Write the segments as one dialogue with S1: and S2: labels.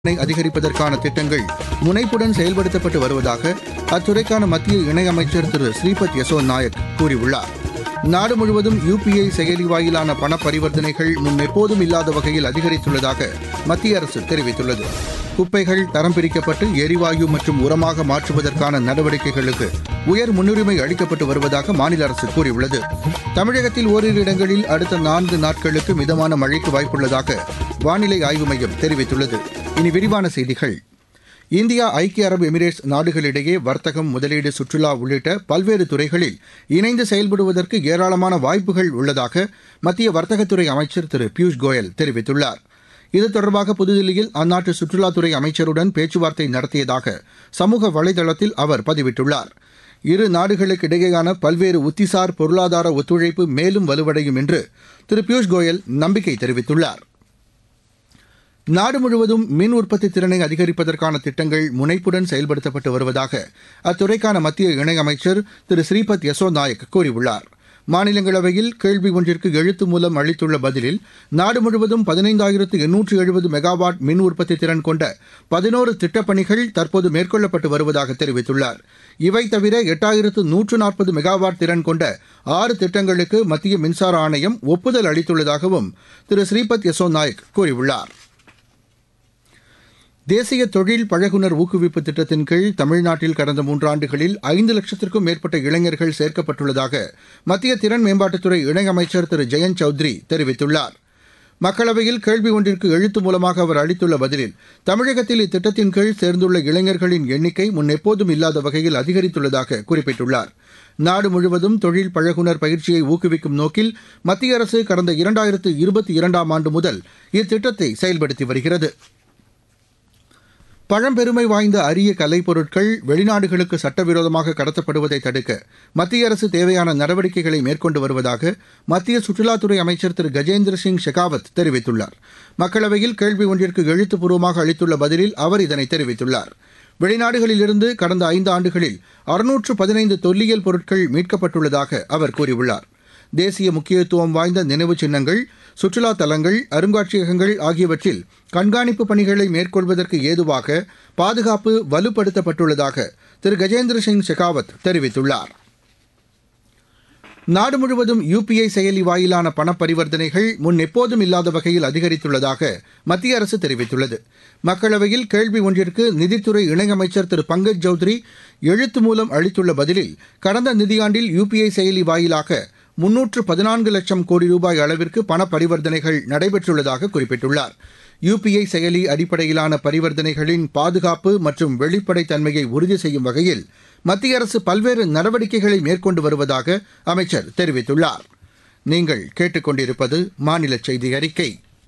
S1: னை அதிகரிப்பதற்கான திட்டங்கள் முனைப்புடன் செயல்படுத்தப்பட்டு வருவதாக அத்துறைக்கான மத்திய இணையமைச்சர் திரு ஸ்ரீபத் யசோ நாயக் கூறியுள்ளார் நாடு முழுவதும் யுபிஐ செயலி வாயிலான பண பரிவர்த்தனைகள் முன்னெப்போதும் இல்லாத வகையில் அதிகரித்துள்ளதாக மத்திய அரசு தெரிவித்துள்ளது குப்பைகள் தரம் பிரிக்கப்பட்டு எரிவாயு மற்றும் உரமாக மாற்றுவதற்கான நடவடிக்கைகளுக்கு உயர் முன்னுரிமை அளிக்கப்பட்டு வருவதாக மாநில அரசு கூறியுள்ளது தமிழகத்தில் ஓரிரு இடங்களில் அடுத்த நான்கு நாட்களுக்கு மிதமான மழைக்கு வாய்ப்புள்ளதாக வானிலை ஆய்வு மையம் தெரிவித்துள்ளது இனி விரிவான செய்திகள் இந்தியா ஐக்கிய அரபு எமிரேட்ஸ் நாடுகளிடையே வர்த்தகம் முதலீடு சுற்றுலா உள்ளிட்ட பல்வேறு துறைகளில் இணைந்து செயல்படுவதற்கு ஏராளமான வாய்ப்புகள் உள்ளதாக மத்திய வர்த்தகத்துறை அமைச்சர் திரு பியூஷ் கோயல் தெரிவித்துள்ளார் இது தொடர்பாக புதுதில்லியில் அந்நாட்டு சுற்றுலாத்துறை அமைச்சருடன் பேச்சுவார்த்தை நடத்தியதாக சமூக வலைதளத்தில் அவர் பதிவிட்டுள்ளார் இரு நாடுகளுக்கு இடையேயான பல்வேறு உத்திசார் பொருளாதார ஒத்துழைப்பு மேலும் வலுவடையும் என்று திரு பியூஷ் கோயல் நம்பிக்கை தெரிவித்துள்ளார் நாடு முழுவதும் மின் உற்பத்தி திறனை அதிகரிப்பதற்கான திட்டங்கள் முனைப்புடன் செயல்படுத்தப்பட்டு வருவதாக அத்துறைக்கான மத்திய இணையமைச்சர் திரு ஸ்ரீபத் யசோ நாயக் கூறியுள்ளார் மாநிலங்களவையில் கேள்வி ஒன்றிற்கு எழுத்து மூலம் அளித்துள்ள பதிலில் நாடு முழுவதும் பதினைந்தாயிரத்து எண்ணூற்று எழுபது மெகாவாட் மின் உற்பத்தி திறன் கொண்ட பதினோரு திட்டப்பணிகள் தற்போது மேற்கொள்ளப்பட்டு வருவதாக தெரிவித்துள்ளார் இவை தவிர எட்டாயிரத்து நூற்று நாற்பது மெகாவாட் திறன் கொண்ட ஆறு திட்டங்களுக்கு மத்திய மின்சார ஆணையம் ஒப்புதல் அளித்துள்ளதாகவும் திரு ஸ்ரீபத் யசோ நாயக் கூறியுள்ளார் தேசிய தொழில் பழகுனர் ஊக்குவிப்பு திட்டத்தின் கீழ் தமிழ்நாட்டில் கடந்த மூன்றாண்டுகளில் ஐந்து லட்சத்திற்கும் மேற்பட்ட இளைஞர்கள் சேர்க்கப்பட்டுள்ளதாக மத்திய திறன் மேம்பாட்டுத்துறை இணையமைச்சர் திரு ஜெயந்த் சௌத்ரி தெரிவித்துள்ளார் மக்களவையில் கேள்வி ஒன்றிற்கு எழுத்து மூலமாக அவர் அளித்துள்ள பதிலில் தமிழகத்தில் இத்திட்டத்தின் கீழ் சேர்ந்துள்ள இளைஞர்களின் எண்ணிக்கை முன்னெப்போதும் இல்லாத வகையில் அதிகரித்துள்ளதாக குறிப்பிட்டுள்ளார் நாடு முழுவதும் தொழில் பழகுனர் பயிற்சியை ஊக்குவிக்கும் நோக்கில் மத்திய அரசு கடந்த இரண்டாயிரத்து இருபத்தி இரண்டாம் ஆண்டு முதல் இத்திட்டத்தை செயல்படுத்தி வருகிறது பழம்பெருமை வாய்ந்த அரிய கலைப்பொருட்கள் வெளிநாடுகளுக்கு சட்டவிரோதமாக கடத்தப்படுவதை தடுக்க மத்திய அரசு தேவையான நடவடிக்கைகளை மேற்கொண்டு வருவதாக மத்திய சுற்றுலாத்துறை அமைச்சர் திரு கஜேந்திர சிங் ஷெகாவத் தெரிவித்துள்ளார் மக்களவையில் கேள்வி ஒன்றிற்கு எழுத்துப்பூர்வமாக அளித்துள்ள பதிலில் அவர் இதனை தெரிவித்துள்ளார் வெளிநாடுகளிலிருந்து கடந்த ஐந்து ஆண்டுகளில் அறுநூற்று பதினைந்து தொல்லியல் பொருட்கள் மீட்கப்பட்டுள்ளதாக அவர் கூறியுள்ளார் தேசிய முக்கியத்துவம் வாய்ந்த நினைவு சின்னங்கள் சுற்றுலா தலங்கள் அருங்காட்சியகங்கள் ஆகியவற்றில் கண்காணிப்பு பணிகளை மேற்கொள்வதற்கு ஏதுவாக பாதுகாப்பு வலுப்படுத்தப்பட்டுள்ளதாக திரு கஜேந்திர சிங் ஷெகாவத் தெரிவித்துள்ளார் நாடு முழுவதும் யுபிஐ செயலி வாயிலான பண பரிவர்த்தனைகள் முன் எப்போதும் இல்லாத வகையில் அதிகரித்துள்ளதாக மத்திய அரசு தெரிவித்துள்ளது மக்களவையில் கேள்வி ஒன்றிற்கு நிதித்துறை இணையமைச்சர் திரு பங்கஜ் சௌத்ரி எழுத்து மூலம் அளித்துள்ள பதிலில் கடந்த நிதியாண்டில் யுபிஐ செயலி வாயிலாக முன்னூற்று பதினான்கு லட்சம் கோடி ரூபாய் அளவிற்கு பண பரிவர்த்தனைகள் நடைபெற்றுள்ளதாக குறிப்பிட்டுள்ளார் யுபிஐ செயலி அடிப்படையிலான பரிவர்த்தனைகளின் பாதுகாப்பு மற்றும் வெளிப்படைத்தன்மையை உறுதி செய்யும் வகையில் மத்திய அரசு பல்வேறு நடவடிக்கைகளை மேற்கொண்டு வருவதாக அமைச்சர் தெரிவித்துள்ளார் நீங்கள் கேட்டுக்கொண்டிருப்பது மாநில செய்தி அறிக்கை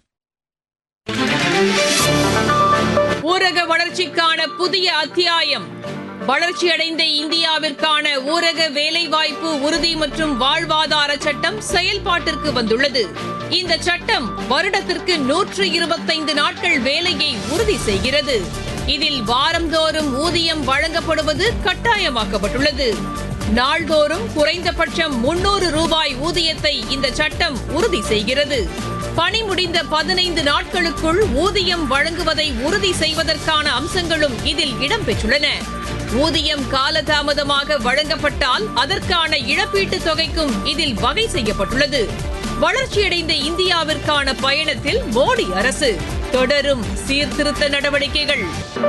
S2: ஊரக வளர்ச்சிக்கான புதிய அத்தியாயம் வளர்ச்சியடைந்த இந்தியாவிற்கான ஊரக வேலைவாய்ப்பு உறுதி மற்றும் வாழ்வாதார சட்டம் செயல்பாட்டிற்கு வந்துள்ளது இந்த சட்டம் வருடத்திற்கு நூற்று இருபத்தைந்து நாட்கள் வேலையை உறுதி செய்கிறது இதில் வாரந்தோறும் ஊதியம் வழங்கப்படுவது கட்டாயமாக்கப்பட்டுள்ளது நாள்தோறும் குறைந்தபட்சம் முன்னூறு ரூபாய் ஊதியத்தை இந்த சட்டம் உறுதி செய்கிறது பணி முடிந்த பதினைந்து நாட்களுக்குள் ஊதியம் வழங்குவதை உறுதி செய்வதற்கான அம்சங்களும் இதில் இடம்பெற்றுள்ளன ஊதியம் காலதாமதமாக வழங்கப்பட்டால் அதற்கான இழப்பீட்டுத் தொகைக்கும் இதில் வகை செய்யப்பட்டுள்ளது வளர்ச்சியடைந்த இந்தியாவிற்கான பயணத்தில் மோடி அரசு தொடரும் சீர்திருத்த நடவடிக்கைகள்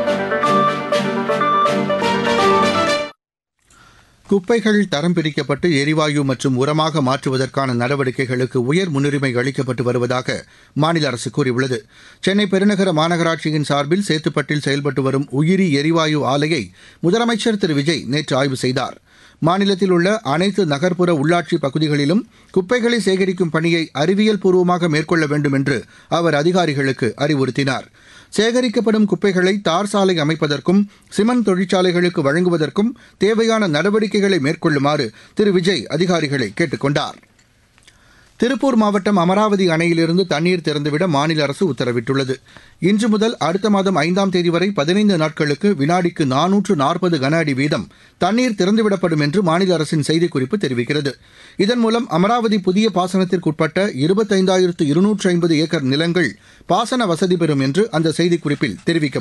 S1: குப்பைகள் தரம் பிரிக்கப்பட்டு எரிவாயு மற்றும் உரமாக மாற்றுவதற்கான நடவடிக்கைகளுக்கு உயர் முன்னுரிமை அளிக்கப்பட்டு வருவதாக மாநில அரசு கூறியுள்ளது சென்னை பெருநகர மாநகராட்சியின் சார்பில் சேத்துப்பட்டில் செயல்பட்டு வரும் உயிரி எரிவாயு ஆலையை முதலமைச்சர் திரு விஜய் நேற்று ஆய்வு செய்தார் மாநிலத்தில் உள்ள அனைத்து நகர்ப்புற உள்ளாட்சி பகுதிகளிலும் குப்பைகளை சேகரிக்கும் பணியை அறிவியல் பூர்வமாக மேற்கொள்ள வேண்டும் என்று அவர் அதிகாரிகளுக்கு அறிவுறுத்தினார் சேகரிக்கப்படும் குப்பைகளை தார் சாலை அமைப்பதற்கும் சிமெண்ட் தொழிற்சாலைகளுக்கு வழங்குவதற்கும் தேவையான நடவடிக்கைகளை மேற்கொள்ளுமாறு திரு விஜய் அதிகாரிகளை கேட்டுக் கொண்டார் திருப்பூர் மாவட்டம் அமராவதி அணையிலிருந்து தண்ணீர் திறந்துவிட மாநில அரசு உத்தரவிட்டுள்ளது இன்று முதல் அடுத்த மாதம் ஐந்தாம் தேதி வரை பதினைந்து நாட்களுக்கு வினாடிக்கு நானூற்று நாற்பது கன அடி வீதம் தண்ணீர் திறந்துவிடப்படும் என்று மாநில அரசின் செய்திக்குறிப்பு தெரிவிக்கிறது இதன் மூலம் அமராவதி புதிய பாசனத்திற்குட்பட்ட இருபத்தைந்தாயிரத்து இருநூற்று ஐம்பது ஏக்கர் நிலங்கள் பாசன வசதி பெறும் என்று அந்த செய்திக்குறிப்பில் தெரிவிக்கப்பட்டுள்ளது